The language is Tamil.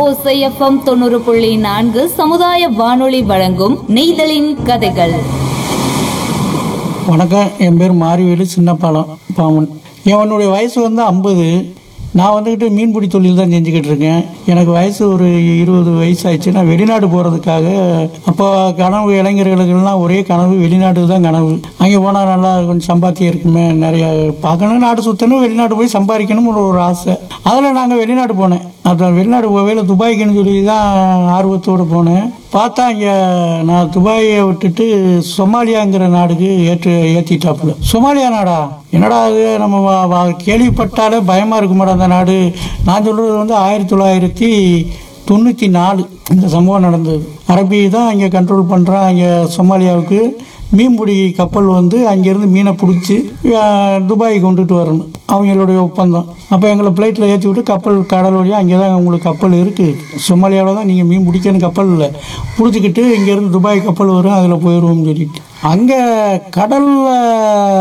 ஓசைஎஃப்எம் தொண்ணூறு புள்ளி நான்கு சமுதாய வானொலி வழங்கும் நெய்தலின் கதைகள் வணக்கம் என் பேர் மாரிவேலு சின்னப்பாலம் பாமன் என்னுடைய வயசு வந்து ஐம்பது நான் வந்துக்கிட்டு மீன்பிடி தொழில் தான் செஞ்சுக்கிட்டு இருக்கேன் எனக்கு வயசு ஒரு இருபது வயசு ஆயிடுச்சு நான் வெளிநாடு போகிறதுக்காக அப்போ கனவு இளைஞர்களுக்கெல்லாம் ஒரே கனவு வெளிநாடு தான் கனவு அங்கே போனால் நல்லா கொஞ்சம் சம்பாத்தியம் இருக்குமே நிறைய பார்க்கணும் நாடு சுற்றணும் வெளிநாடு போய் சம்பாதிக்கணும்னு ஒரு ஆசை அதில் நாங்கள் வெளிநாடு போனேன் அப்புறம் வெளிநாடு போவேல துபாய்க்குன்னு சொல்லி தான் ஆர்வத்தோடு போனேன் பார்த்தா இங்கே நான் துபாயை விட்டுட்டு சொமாலியாங்கிற நாடுக்கு ஏற்று ஏற்றிட்டாப்புல சொமாலியா நாடா என்னடா அது நம்ம வ- வ- கேள்விப்பட்டாலே பயமாக இருக்குமாடா அந்த நாடு நான் சொல்கிறது வந்து ஆயிரத்தி தொள்ளாயிரத்தி தொண்ணூற்றி நாலு இந்த சம்பவம் நடந்தது அரபி தான் அங்கே கண்ட்ரோல் பண்ணுறான் அங்கே சொமாலியாவுக்கு மீன்பிடி கப்பல் வந்து அங்கேருந்து மீனை பிடிச்சி துபாய் கொண்டுட்டு வரணும் அவங்களுடைய ஒப்பந்தம் அப்போ எங்களை ஃப்ளைட்டில் ஏற்றி விட்டு கப்பல் கடல் வழியாக அங்கே தான் உங்களுக்கு கப்பல் இருக்குது சொமாலியாவில் தான் நீங்கள் மீன் பிடிக்கணும் கப்பல் இல்லை பிடிச்சிக்கிட்டு இங்கேருந்து துபாய் கப்பல் வரும் அதில் போயிடுவோம்னு சொல்லிட்டு அங்கே கடலில்